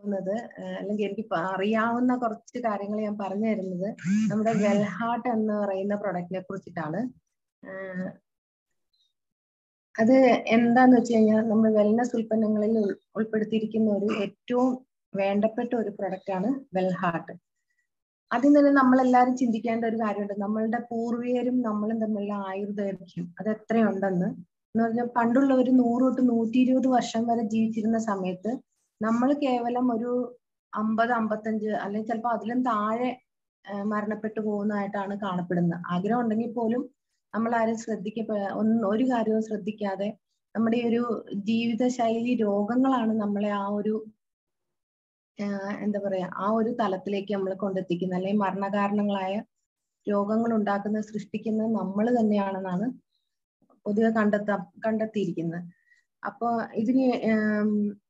പോകുന്നത് അല്ലെങ്കിൽ എനിക്ക് പ- അറിയാവുന്ന കുറച്ച് കാര്യങ്ങൾ ഞാൻ പറഞ്ഞു തരുന്നത് നമ്മുടെ വെൽഹാർട്ട് എന്ന് പറയുന്ന പ്രൊഡക്റ്റിനെ കുറിച്ചിട്ടാണ് ആഹ് അത് എന്താന്ന് വെച്ച് കഴിഞ്ഞാൽ നമ്മൾ വെൽനസ് ഉൽപ്പന്നങ്ങളിൽ ഉൾ- ഉൾപ്പെടുത്തിയിരിക്കുന്ന ഒരു ഏറ്റവും വേണ്ടപ്പെട്ട ഒരു പ്രൊഡക്റ്റ് ആണ് വെൽഹാർട്ട് ആദ്യം തന്നെ നമ്മൾ എല്ലാവരും ചിന്തിക്കേണ്ട ഒരു കാര്യമുണ്ട് നമ്മളുടെ പൂർവികരും നമ്മളും തമ്മിലുള്ള ആയുർദൈർഘ്യം അത് എത്രയുണ്ടെന്ന് എന്ന് പറഞ്ഞാൽ പണ്ടുള്ളവർ നൂറ് തൊട്ട് നൂറ്റി ഇരുപത് വർഷം വരെ ജീവിച്ചിരുന്ന സമയത്ത് നമ്മൾ കേവലം ഒരു അമ്പത് അമ്പത്തഞ്ച് അല്ലെങ്കിൽ ചിലപ്പോൾ അതിലും താഴെ ആ, മരണപ്പെട്ടു പോകുന്നതായിട്ടാണ് കാണപ്പെടുന്നത് ആഗ്രഹം ഉണ്ടെങ്കിൽ പോലും നമ്മൾ ആരും ശ്രദ്ധിക്കപ്പെ ഒന്നും ഒരു കാര്യവും ശ്രദ്ധിക്കാതെ നമ്മുടെ ഈ ഒരു ജീവിതശൈലി രോഗങ്ങളാണ് നമ്മളെ ആ ഒരു ആഹ് എന്താ പറയാ ആ ഒരു തലത്തിലേക്ക് നമ്മൾ കൊണ്ടെത്തിക്കുന്നത് അല്ലെങ്കിൽ മരണകാരണങ്ങളായ രോഗങ്ങൾ ഉണ്ടാക്കുന്ന സൃഷ്ടിക്കുന്നത് നമ്മൾ തന്നെയാണെന്നാണ് പൊതുവെ കണ്ടെത്താ കണ്ടെത്തിയിരിക്കുന്നത് അപ്പൊ ഇതിന് ആം,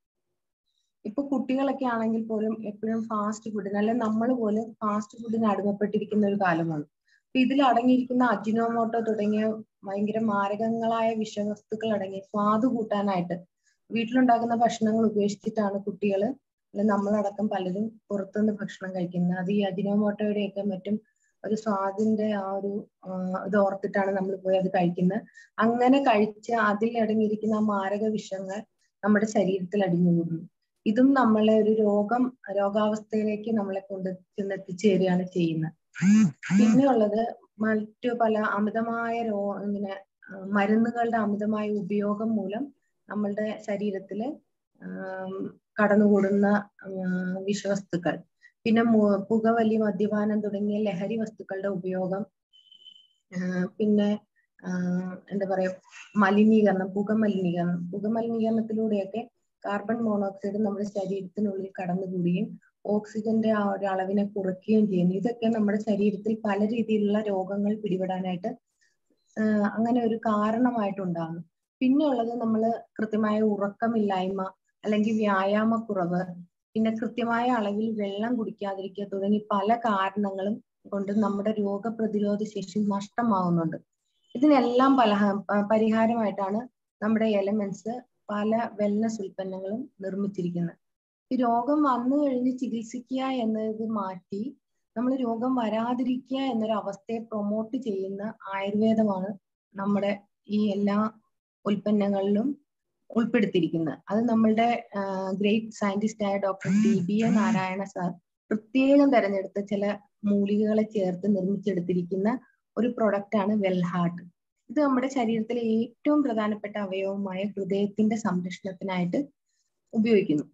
ഇപ്പൊ കുട്ടികളൊക്കെ ആണെങ്കിൽ പോലും എപ്പോഴും ഫാസ്റ്റ് ഫുഡിന് അല്ലെങ്കിൽ നമ്മൾ പോലും ഫാസ്റ്റ് ഫുഡിന് അടിമപ്പെട്ടിരിക്കുന്ന ഒരു കാലമാണ് അപ്പൊ ഇതിൽ അടങ്ങിയിരിക്കുന്ന അജിനോമോട്ടോ തുടങ്ങിയ ഭയങ്കര മാരകങ്ങളായ വിഷവസ്തുക്കൾ അടങ്ങിയ സ്വാദ് കൂട്ടാനായിട്ട് വീട്ടിലുണ്ടാക്കുന്ന ഭക്ഷണങ്ങൾ ഉപേക്ഷിച്ചിട്ടാണ് കുട്ടികൾ അല്ലെങ്കിൽ നമ്മളടക്കം പലരും പുറത്തുനിന്ന് ഭക്ഷണം കഴിക്കുന്നത് അത് ഈ അജിനോമോട്ടോയുടെയൊക്കെ മറ്റും ഒരു സ്വാദിന്റെ ആ ഒരു ആ, ഇത് ഓർത്തിട്ടാണ് നമ്മൾ പോയി അത് കഴിക്കുന്നത് അങ്ങനെ കഴിച്ച് അതിൽ അടങ്ങിയിരിക്കുന്ന ആ മാരക വിഷങ്ങൾ നമ്മുടെ ശരീരത്തിൽ അടിഞ്ഞുകൂടുന്നു ഇതും നമ്മളെ ഒരു രോഗം രോഗാവസ്ഥയിലേക്ക് നമ്മളെ കൊണ്ട് ചെന്നെത്തിച്ചേരുകയാണ് ചെയ്യുന്നത് പിന്നെ ഉള്ളത് മറ്റു പല അമിതമായ രോ ഇങ്ങനെ ആ, മരുന്നുകളുടെ അമിതമായ ഉപയോഗം മൂലം നമ്മളുടെ ശരീരത്തില് ആം, കടന്നുകൂടുന്ന ആ, വിഷവസ്തുക്കൾ പിന്നെ മു- പുകവലി മദ്യപാനം തുടങ്ങിയ ലഹരി വസ്തുക്കളുടെ ഉപയോഗം ആ, പിന്നെ ആ, എന്താ പറയാ മലിനീകരണം പുക മലിനീകരണം പുക മലിനീകരണത്തിലൂടെയൊക്കെ കാർബൺ മോണോക്സൈഡ് നമ്മുടെ ശരീരത്തിനുള്ളിൽ കടന്നുകൂടുകയും ഓക്സിജന്റെ ആ ഒരു അളവിനെ കുറയ്ക്കുകയും ചെയ്യുന്നു ഇതൊക്കെ നമ്മുടെ ശരീരത്തിൽ പല രീതിയിലുള്ള രോഗങ്ങൾ പിടിപെടാനായിട്ട് ആഹ് അങ്ങനെ ഒരു കാരണമായിട്ടുണ്ടാകുന്നു പിന്നെ ഉള്ളത് നമ്മൾ കൃത്യമായ ഉറക്കമില്ലായ്മ അല്ലെങ്കിൽ വ്യായാമക്കുറവ് പിന്നെ കൃത്യമായ അളവിൽ വെള്ളം കുടിക്കാതിരിക്കുക തുടങ്ങി പല കാരണങ്ങളും കൊണ്ട് നമ്മുടെ രോഗപ്രതിരോധ ശേഷി നഷ്ടമാകുന്നുണ്ട് ഇതിനെല്ലാം പല പരിഹാരമായിട്ടാണ് നമ്മുടെ എലമെന്റ്സ് പല വെൽനസ് ഉൽപ്പന്നങ്ങളും നിർമ്മിച്ചിരിക്കുന്നത് ഈ രോഗം വന്നു കഴിഞ്ഞ് ചികിത്സിക്കുക എന്നത് മാറ്റി നമ്മൾ രോഗം വരാതിരിക്കുക എന്നൊരു അവസ്ഥയെ പ്രൊമോട്ട് ചെയ്യുന്ന ആയുർവേദമാണ് നമ്മുടെ ഈ എല്ലാ ഉൽപ്പന്നങ്ങളിലും ഉൾപ്പെടുത്തിയിരിക്കുന്നത് അത് നമ്മളുടെ ഗ്രേറ്റ് സയന്റിസ്റ്റ് ആയ doctor T B A Narayana sir പ്രത്യേകം തെരഞ്ഞെടുത്ത ചില മൂലികകളെ ചേർത്ത് നിർമ്മിച്ചെടുത്തിരിക്കുന്ന ഒരു പ്രൊഡക്റ്റ് ആണ് വെൽഹാർട്ട് ഇത് നമ്മുടെ ശരീരത്തിലെ ഏറ്റവും പ്രധാനപ്പെട്ട അവയവമായ ഹൃദയത്തിന്റെ സംരക്ഷണത്തിനായിട്ട് ഉപയോഗിക്കുന്നു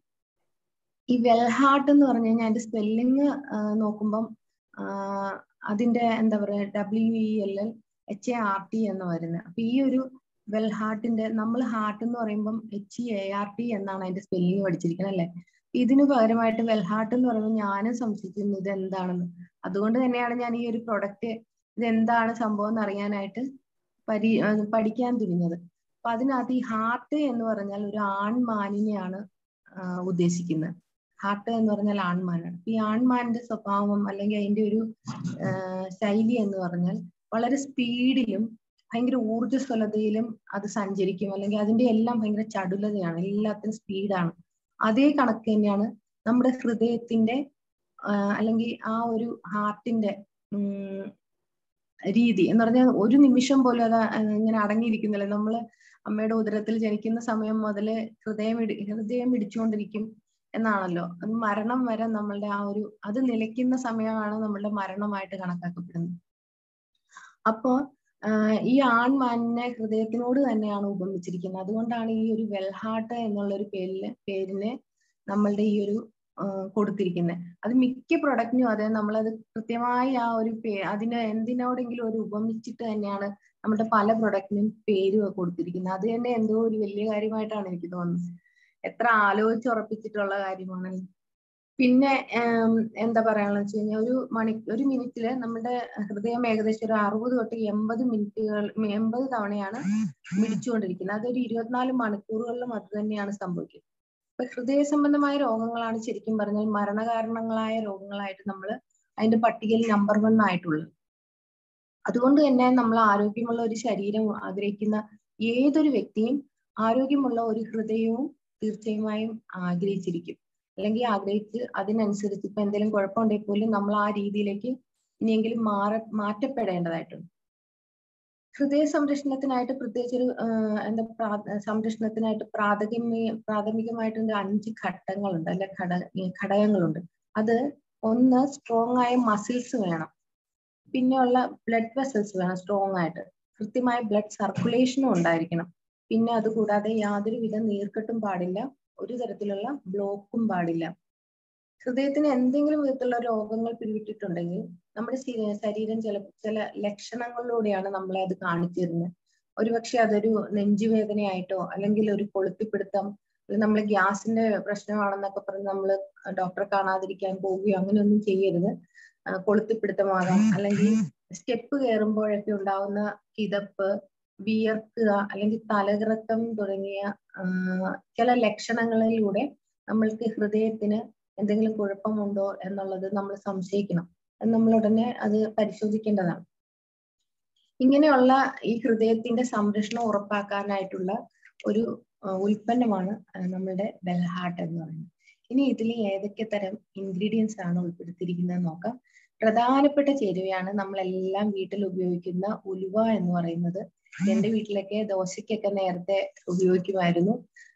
ഈ വെൽഹാർട്ട് എന്ന് പറഞ്ഞു കഴിഞ്ഞാൽ അതിന്റെ സ്പെല്ലിങ് നോക്കുമ്പം ആഹ് അതിന്റെ എന്താ പറയാ W E L L H A R T എന്ന് വരുന്നത് അപ്പൊ ഈ ഒരു വെൽഹാർട്ടിന്റെ നമ്മൾ ഹാർട്ട് എന്ന് പറയുമ്പം H E A R T എന്നാണ് അതിന്റെ സ്പെല്ലിങ് പഠിച്ചിരിക്കുന്നത് അല്ലെ ഇതിനു പകരമായിട്ട് വെൽഹാർട്ട് എന്ന് പറയുമ്പോൾ ഞാനും സംശയിച്ചിരുന്നു ഇത് എന്താണെന്ന് അതുകൊണ്ട് തന്നെയാണ് ഞാൻ ഈ ഒരു പ്രൊഡക്റ്റ് ഇത് എന്താണ് സംഭവം എന്ന് അറിയാനായിട്ട് പരി അത് പഠിക്കാൻ തുനിഞ്ഞത് അപ്പൊ അതിനകത്ത് ഈ ഹാർട്ട് എന്ന് പറഞ്ഞാൽ ഒരു ആൺമാനിനെയാണ് ആഹ് ഉദ്ദേശിക്കുന്നത് ഹാർട്ട് എന്ന് പറഞ്ഞാൽ ആൺമാനാണ് അപ്പൊ ഈ ആൺമാന്റെ സ്വഭാവം അല്ലെങ്കിൽ അതിന്റെ ഒരു ആഹ് ശൈലി എന്ന് പറഞ്ഞാൽ വളരെ സ്പീഡിലും ഭയങ്കര ഊർജ്ജസ്വലതയിലും അത് സഞ്ചരിക്കും അല്ലെങ്കിൽ അതിന്റെ എല്ലാം ഭയങ്കര ചടുലതയാണ് എല്ലാത്തിനും സ്പീഡാണ് അതേ കണക്ക് തന്നെയാണ് നമ്മുടെ ഹൃദയത്തിന്റെ ആഹ് അല്ലെങ്കിൽ ആ ഒരു ഹാർട്ടിന്റെ ഉം രീതി എന്ന് പറഞ്ഞാൽ ഒരു നിമിഷം പോലും അത് ഇങ്ങനെ അടങ്ങിയിരിക്കുന്നില്ല നമ്മള് അമ്മയുടെ ഉദരത്തിൽ ജനിക്കുന്ന സമയം മുതല് ഹൃദയം ഇടി ഹൃദയം ഇടിച്ചുകൊണ്ടിരിക്കും എന്നാണല്ലോ അത് മരണം വരെ നമ്മളുടെ ആ ഒരു അത് നിലയ്ക്കുന്ന സമയമാണ് നമ്മളുടെ മരണമായിട്ട് കണക്കാക്കപ്പെടുന്നത് അപ്പോ ആഹ് ഈ ആൺമാനിനെ ഹൃദയത്തിനോട് തന്നെയാണ് ഉപമിച്ചിരിക്കുന്നത് അതുകൊണ്ടാണ് ഈ ഒരു വെൽഹാർട്ട് എന്നുള്ള ഒരു പേരില് പേരിന് നമ്മളുടെ ഈ ഒരു കൊടുത്തിരിക്കുന്നത് അത് മിക്ക പ്രൊഡക്റ്റിനും അതെ നമ്മളത് കൃത്യമായി ആ ഒരു പേ അതിന് എന്തിനോടെങ്കിലും ഒരു ഉപമിച്ചിട്ട് തന്നെയാണ് നമ്മുടെ പല പ്രൊഡക്റ്റിനും പേര് കൊടുത്തിരിക്കുന്നത് അത് തന്നെ എന്തോ ഒരു വലിയ കാര്യമായിട്ടാണ് എനിക്ക് തോന്നുന്നത് എത്ര ആലോചിച്ചുറപ്പിച്ചിട്ടുള്ള കാര്യമാണ് പിന്നെ എന്താ പറയാനുള്ള വെച്ച് കഴിഞ്ഞാൽ ഒരു മണി ഒരു മിനിറ്റില് നമ്മുടെ ഹൃദയം ഏകദേശം ഒരു അറുപത് തൊട്ട് എൺപത് മിനിറ്റുകൾ എൺപത് തവണയാണ് മിടിച്ചുകൊണ്ടിരിക്കുന്നത് അതൊരു ഇരുപത്തിനാല് മണിക്കൂറുകളിലും അത് തന്നെയാണ് സംഭവിക്കുന്നത് ഇപ്പൊ ഹൃദയ സംബന്ധമായ രോഗങ്ങളാണ് ശരിക്കും പറഞ്ഞാൽ മരണകാരണങ്ങളായ രോഗങ്ങളായിട്ട് നമ്മൾ അതിന്റെ പട്ടികയിൽ നമ്പർ വൺ ആയിട്ടുള്ളത് അതുകൊണ്ട് തന്നെ നമ്മൾ ആരോഗ്യമുള്ള ഒരു ശരീരം ആഗ്രഹിക്കുന്ന ഏതൊരു വ്യക്തിയും ആരോഗ്യമുള്ള ഒരു ഹൃദയവും തീർച്ചയായും ആഗ്രഹിച്ചിരിക്കും അല്ലെങ്കിൽ ആഗ്രഹിച്ച് അതിനനുസരിച്ച് ഇപ്പൊ എന്തെങ്കിലും കുഴപ്പമുണ്ടെങ്കിൽ പോലും നമ്മൾ ആ രീതിയിലേക്ക് ഇനിയെങ്കിലും മാറ മാറ്റപ്പെടേണ്ടതായിട്ടുണ്ട് ഹൃദയ സംരക്ഷണത്തിനായിട്ട് പ്രത്യേകിച്ച് ഒരു എന്താ സംരക്ഷണത്തിനായിട്ട് പ്രാഥമിക പ്രാഥമികമായിട്ട് ഒരു അഞ്ച് ഘട്ടങ്ങളുണ്ട് അല്ലെ ഘട ഘടകങ്ങളുണ്ട് അത് ഒന്ന് സ്ട്രോങ് ആയ മസിൽസ് വേണം പിന്നെയുള്ള ബ്ലഡ് വെസൽസ് വേണം സ്ട്രോങ് ആയിട്ട് കൃത്യമായ ബ്ലഡ് സർക്കുലേഷനും ഉണ്ടായിരിക്കണം പിന്നെ അതുകൂടാതെ യാതൊരുവിധ നീർക്കെട്ടും പാടില്ല ഒരു തരത്തിലുള്ള ബ്ലോക്കും പാടില്ല ഹൃദയത്തിന് എന്തെങ്കിലും വിധത്തിലുള്ള രോഗങ്ങൾ പിടിവിട്ടിട്ടുണ്ടെങ്കിൽ നമ്മുടെ ശരീരം ചില ചില ലക്ഷണങ്ങളിലൂടെയാണ് നമ്മളെ അത് കാണിച്ചു തരുന്നത് ഒരുപക്ഷെ അതൊരു നെഞ്ചുവേദനയായിട്ടോ അല്ലെങ്കിൽ ഒരു കൊളുത്തിപ്പിടുത്തം നമ്മൾ ഗ്യാസിന്റെ പ്രശ്നമാണെന്നൊക്കെ പറഞ്ഞ് നമ്മൾ ഡോക്ടറെ കാണാതിരിക്കാൻ പോവുകയോ അങ്ങനെയൊന്നും ചെയ്യരുത് കൊളുത്തിപ്പിടുത്തമാകാം അല്ലെങ്കിൽ സ്റ്റെപ്പ് കയറുമ്പോഴൊക്കെ ഉണ്ടാവുന്ന കിതപ്പ് വിയർക്കുക അല്ലെങ്കിൽ തലകറക്കം തുടങ്ങിയ ചില ലക്ഷണങ്ങളിലൂടെ നമ്മൾക്ക് ഹൃദയത്തിന് എന്തെങ്കിലും കുഴപ്പമുണ്ടോ എന്നുള്ളത് നമ്മൾ സംശയിക്കണം നമ്മൾ ഉടനെ അത് പരിശോധിക്കേണ്ടതാണ് ഇങ്ങനെയുള്ള ഈ ഹൃദയത്തിന്റെ സംരക്ഷണം ഉറപ്പാക്കാനായിട്ടുള്ള ഒരു ഉൽപ്പന്നമാണ് നമ്മളുടെ ബെൽഹാർട്ട് എന്ന് പറയുന്നത് ഇനി ഇതിൽ ഏതൊക്കെ തരം ഇൻഗ്രീഡിയൻസ് ആണ് ഉൾപ്പെടുത്തിയിരിക്കുന്നത് നോക്കാം പ്രധാനപ്പെട്ട ചേരുവയാണ് നമ്മളെല്ലാം വീട്ടിൽ ഉപയോഗിക്കുന്ന ഉലുവ എന്ന് പറയുന്നത് എന്റെ വീട്ടിലൊക്കെ ദോശയ്ക്കൊക്കെ നേരത്തെ ഉപയോഗിക്കുമായിരുന്നു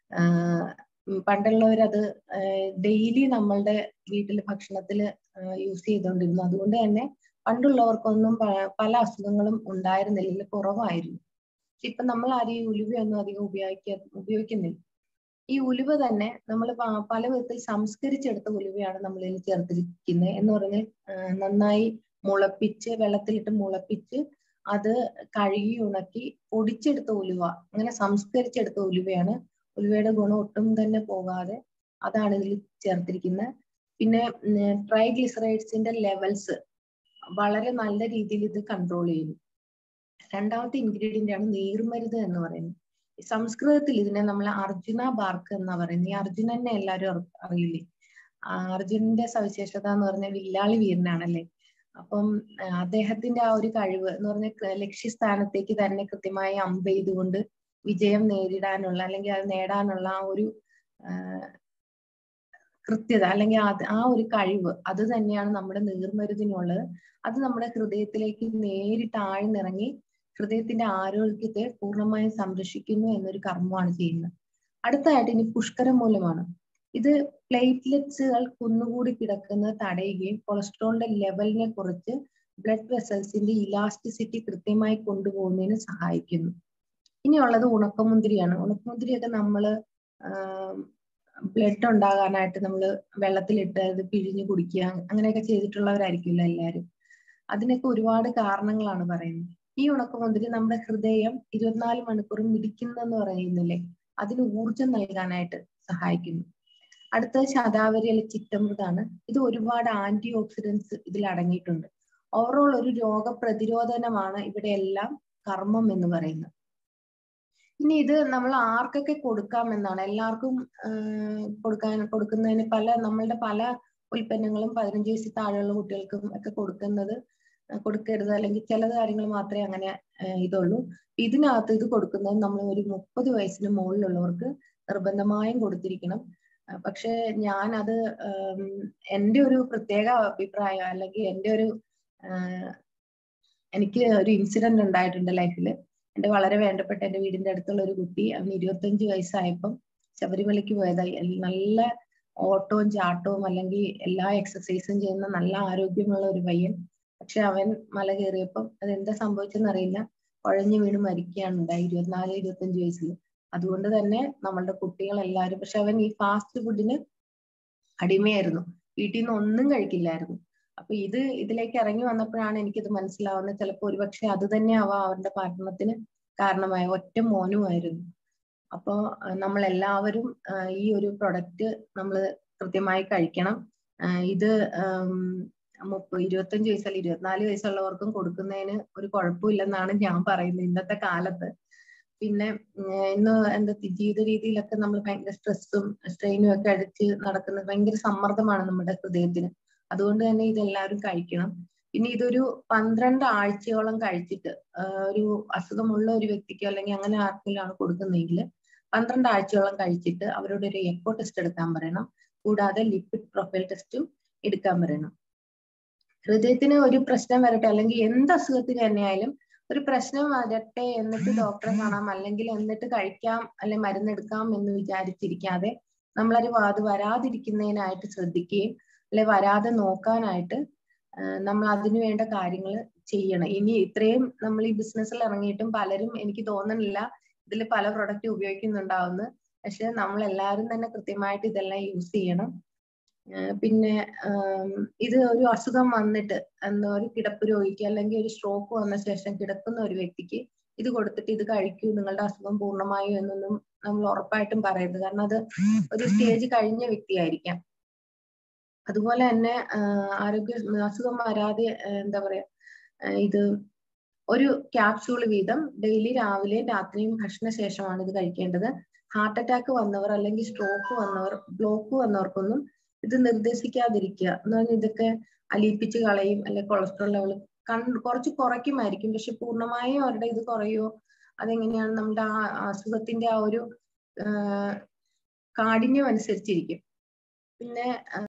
പണ്ടുള്ളവരത് ഡെയിലി നമ്മളുടെ വീട്ടിൽ ഭക്ഷണത്തിൽ യൂസ് ചെയ്തുകൊണ്ടിരുന്നു അതുകൊണ്ട് തന്നെ പണ്ടുള്ളവർക്കൊന്നും പല അസുഖങ്ങളും ഉണ്ടായിരുന്നില്ല കുറവായിരുന്നു ഇപ്പൊ നമ്മൾ ആരും ഈ ഉലുവയൊന്നും അധികം ഉപയോഗിക്ക ഉപയോഗിക്കുന്നില്ല ഈ ഉലുവ തന്നെ നമ്മൾ പല വിധത്തിൽ സംസ്കരിച്ചെടുത്ത ഉലുവയാണ് നമ്മൾ ഇതിൽ ചേർത്തിരിക്കുന്നത് എന്ന് പറഞ്ഞാൽ നന്നായി മുളപ്പിച്ച് വെള്ളത്തിലിട്ട് മുളപ്പിച്ച് അത് കഴുകി ഉണക്കി പൊടിച്ചെടുത്ത ഉലുവ അങ്ങനെ സംസ്കരിച്ചെടുത്ത ഉലുവയാണ് ഉലുവയുടെ ഗുണം ഒട്ടും തന്നെ പോകാതെ അതാണ് ഇതിൽ ചേർത്തിരിക്കുന്നത് പിന്നെ ട്രൈഗ്ലിസറൈഡ്സിന്റെ ലെവൽസ് വളരെ നല്ല രീതിയിൽ ഇത് കൺട്രോൾ ചെയ്യുന്നു രണ്ടാമത്തെ ഇൻഗ്രീഡിയന്റ് ആണ് നീർമരുത് എന്ന് പറയുന്നത് സംസ്കൃതത്തിൽ ഇതിനെ നമ്മൾ അർജുന ബാർക്ക് എന്നാ പറയുന്നത് ഈ അർജുനനെ എല്ലാവരും അറിയില്ലേ അർജുനന്റെ സവിശേഷത എന്ന് പറഞ്ഞാൽ വില്ലാളി വീരനാണല്ലേ അപ്പം അദ്ദേഹത്തിന്റെ ആ ഒരു കഴിവ് എന്ന് പറഞ്ഞ ലക്ഷ്യസ്ഥാനത്തേക്ക് തന്നെ കൃത്യമായി അമ്പ് ചെയ്തുകൊണ്ട് വിജയം നേരിടാനുള്ള അല്ലെങ്കിൽ അത് നേടാനുള്ള ആ ഒരു കൃത്യത അല്ലെങ്കിൽ ആ ഒരു കഴിവ് അത് തന്നെയാണ് നമ്മുടെ നീർമരുതിനുള്ളത് അത് നമ്മുടെ ഹൃദയത്തിലേക്ക് നേരിട്ട് ആഴ്ന്നിറങ്ങി ഹൃദയത്തിന്റെ ആരോഗ്യത്തെ പൂർണ്ണമായും സംരക്ഷിക്കുന്നു എന്നൊരു കർമ്മമാണ് ചെയ്യുന്നത് അടുത്തതായിട്ട് ഇനി പുഷ്കരം മൂലമാണ് ഇത് പ്ലേറ്റ്ലെറ്റ്സുകൾ കുന്നുകൂടി കിടക്കുന്നത് തടയുകയും കൊളസ്ട്രോളിന്റെ ലെവലിനെ കുറിച്ച് ബ്ലഡ് വെസൽസിന്റെ ഇലാസ്റ്റിസിറ്റി കൃത്യമായി കൊണ്ടുപോകുന്നതിന് സഹായിക്കുന്നു ഇനിയുള്ളത് ഉണക്കമുന്തിരിയാണ് ഉണക്കമുന്തിരിയൊക്കെ നമ്മൾ ബ്ലഡ് ഉണ്ടാകാനായിട്ട് നമ്മൾ വെള്ളത്തിലിട്ട് അത് പിഴിഞ്ഞ് കുടിക്കുക അങ്ങനെയൊക്കെ ചെയ്തിട്ടുള്ളവരായിരിക്കുമല്ലോ എല്ലാവരും അതിനൊക്കെ ഒരുപാട് കാരണങ്ങളാണ് പറയുന്നത് ഈ ഉണക്കമുന്തിരി നമ്മുടെ ഹൃദയം ഇരുപത്തിനാല് മണിക്കൂറും മിടിക്കുന്നെന്ന് പറയുന്നില്ലേ അതിന് ഊർജം നൽകാനായിട്ട് സഹായിക്കുന്നു അടുത്തത് ശതാവരി അല്ലെ ചിറ്റമൃതാണ് ഇത് ഒരുപാട് ആന്റി ഓക്സിഡൻസ് ഇതിൽ അടങ്ങിയിട്ടുണ്ട് ഓവറോൾ ഒരു രോഗപ്രതിരോധനമാണ് ഇവിടെ എല്ലാം കർമ്മം എന്ന് പറയുന്നത് ഇനി ഇത് നമ്മൾ ആർക്കൊക്കെ കൊടുക്കാം എന്നാണ് എല്ലാവർക്കും കൊടുക്കാൻ കൊടുക്കുന്നതിന് പല നമ്മളുടെ പല ഉൽപ്പന്നങ്ങളും പതിനഞ്ച് വയസ്സിൽ താഴെയുള്ള കുട്ടികൾക്കും ഒക്കെ കൊടുക്കുന്നത് കൊടുക്കരുത് അല്ലെങ്കിൽ ചില കാര്യങ്ങൾ മാത്രമേ അങ്ങനെ ഇതുള്ളൂ ഇതിനകത്ത് ഇത് കൊടുക്കുന്നത് നമ്മൾ ഒരു മുപ്പത് വയസ്സിന് മുകളിലുള്ളവർക്ക് നിർബന്ധമായും കൊടുത്തിരിക്കണം പക്ഷെ ഞാൻ അത് എൻ്റെ ഒരു പ്രത്യേക അഭിപ്രായം അല്ലെങ്കിൽ എൻ്റെ ഒരു എനിക്ക് ഒരു ഇൻസിഡന്റ് ഉണ്ടായിട്ടുണ്ട് ലൈഫിൽ എൻ്റെ വളരെ വേണ്ടപ്പെട്ട എൻ്റെ വീടിന്റെ അടുത്തുള്ള ഒരു കുട്ടി അവന് ഇരുപത്തഞ്ച് വയസ്സായപ്പം ശബരിമലയ്ക്ക് പോയതായി നല്ല ഓട്ടവും ചാട്ടവും അല്ലെങ്കിൽ എല്ലാ എക്സസൈസും ചെയ്യുന്ന നല്ല ആരോഗ്യമുള്ള ഒരു പയ്യൻ പക്ഷെ അവൻ മല കയറിയപ്പം അതെന്താ സംഭവിച്ചെന്ന് അറിയില്ല കുഴഞ്ഞു വീണ് മരിക്കുകയാണ് ഉണ്ടായി ഇരുപത്തിനാല് ഇരുപത്തഞ്ച് വയസ്സിൽ അതുകൊണ്ട് തന്നെ നമ്മളുടെ കുട്ടികൾ എല്ലാവരും പക്ഷെ അവൻ ഈ ഫാസ്റ്റ് ഫുഡിന് അടിമയായിരുന്നു വീട്ടിൽ നിന്ന് ഒന്നും കഴിക്കില്ലായിരുന്നു അപ്പൊ ഇത് ഇതിലേക്ക് ഇറങ്ങി വന്നപ്പോഴാണ് എനിക്കിത് മനസ്സിലാവുന്നത് ചിലപ്പോൾ ഒരുപക്ഷെ അത് തന്നെ ആവാം അവരുടെ മരണത്തിന് കാരണമായ ഒറ്റ മോനുമായിരുന്നു അപ്പോൾ നമ്മൾ എല്ലാവരും ഈ ഒരു പ്രൊഡക്റ്റ് നമ്മൾ കൃത്യമായി കഴിക്കണം ഇത് മുപ്പ ഇരുപത്തഞ്ച് വയസ്സല്ല ഇരുപത്തിനാല് വയസ്സുള്ളവർക്കും കൊടുക്കുന്നതിന് ഒരു കുഴപ്പമില്ലെന്നാണ് ഞാൻ പറയുന്നത് ഇന്നത്തെ കാലത്ത് പിന്നെ ഇന്ന് എന്താ ജീവിത രീതിയിലൊക്കെ നമ്മൾ ഭയങ്കര സ്ട്രെസ്സും സ്ട്രെയിനും ഒക്കെ അടിച്ച് നടക്കുന്ന ഭയങ്കര സമ്മർദ്ദമാണ് നമ്മുടെ ഹൃദയത്തിന് അതുകൊണ്ട് തന്നെ ഇതെല്ലാവരും കഴിക്കണം പിന്നെ ഇതൊരു പന്ത്രണ്ട് ആഴ്ചയോളം കഴിച്ചിട്ട് ഒരു അസുഖമുള്ള ഒരു വ്യക്തിക്കോ അല്ലെങ്കിൽ അങ്ങനെ ആർക്കെങ്കിലും ആണ് കൊടുക്കുന്നതെങ്കിൽ പന്ത്രണ്ട് ആഴ്ചയോളം കഴിച്ചിട്ട് അവരോട് ഒരു എക്കോ ടെസ്റ്റ് എടുക്കാൻ പറയണം കൂടാതെ ലിപ്പിഡ് പ്രൊഫൈൽ ടെസ്റ്റും എടുക്കാൻ പറയണം ഹൃദയത്തിന് ഒരു പ്രശ്നം വരട്ടെ അല്ലെങ്കിൽ എന്ത് അസുഖത്തിന് തന്നെയായാലും ഒരു പ്രശ്നം വരട്ടെ എന്നിട്ട് ഡോക്ടറെ കാണാം അല്ലെങ്കിൽ എന്നിട്ട് കഴിക്കാം അല്ലെ മരുന്നെടുക്കാം എന്ന് വിചാരിച്ചിരിക്കാതെ നമ്മളത് അത് വരാതിരിക്കുന്നതിനായിട്ട് ശ്രദ്ധിക്കുകയും അല്ലെ വരാതെ നോക്കാനായിട്ട് നമ്മൾ അതിനു വേണ്ട കാര്യങ്ങൾ ചെയ്യണം ഇനി ഇത്രയും നമ്മൾ ഈ ബിസിനസ്സിൽ ഇറങ്ങിയിട്ടും പലരും എനിക്ക് തോന്നുന്നില്ല ഇതിൽ പല പ്രൊഡക്റ്റ് ഉപയോഗിക്കുന്നുണ്ടാവുന്നു പക്ഷെ നമ്മൾ എല്ലാവരും തന്നെ കൃത്യമായിട്ട് ഇതെല്ലാം യൂസ് ചെയ്യണം പിന്നെ ഇത് ഒരു അസുഖം വന്നിട്ട് എന്താ ഒരു കിടപ്പ് രോഗിക്ക് അല്ലെങ്കിൽ ഒരു സ്ട്രോക്ക് വന്ന ശേഷം കിടക്കുന്ന ഒരു വ്യക്തിക്ക് ഇത് കൊടുത്തിട്ട് ഇത് കഴിക്കൂ നിങ്ങളുടെ അസുഖം പൂർണ്ണമായും എന്നൊന്നും നമ്മൾ ഉറപ്പായിട്ടും പറയരുത് കാരണം അത് ഒരു സ്റ്റേജ് കഴിഞ്ഞ വ്യക്തിയായിരിക്കാം അതുപോലെ തന്നെ ആരോഗ്യ അസുഖം വരാതെ എന്താ പറയാ ഇത് ഒരു ക്യാപ്സ്യൂൾ വീതം ഡെയിലി രാവിലെയും രാത്രിയും ഭക്ഷണശേഷമാണ് ഇത് കഴിക്കേണ്ടത് ഹാർട്ട് അറ്റാക്ക് വന്നവർ അല്ലെങ്കിൽ സ്ട്രോക്ക് വന്നവർ ബ്ലോക്ക് വന്നവർക്കൊന്നും ഇത് നിർദ്ദേശിക്കാതിരിക്കുക എന്ന് പറഞ്ഞാൽ ഇതൊക്കെ അലിയിപ്പിച്ച് കളയും അല്ലെങ്കിൽ കൊളസ്ട്രോൾ ലെവൽ കൺ കുറച്ച് കുറയ്ക്കുമായിരിക്കും പക്ഷെ പൂർണ്ണമായും അവരുടെ ഇത് കുറയോ അതെങ്ങനെയാണ് നമ്മുടെ ആ അസുഖത്തിന്റെ ആ ഒരു കാഠിന്യം അനുസരിച്ചിരിക്കും പിന്നെ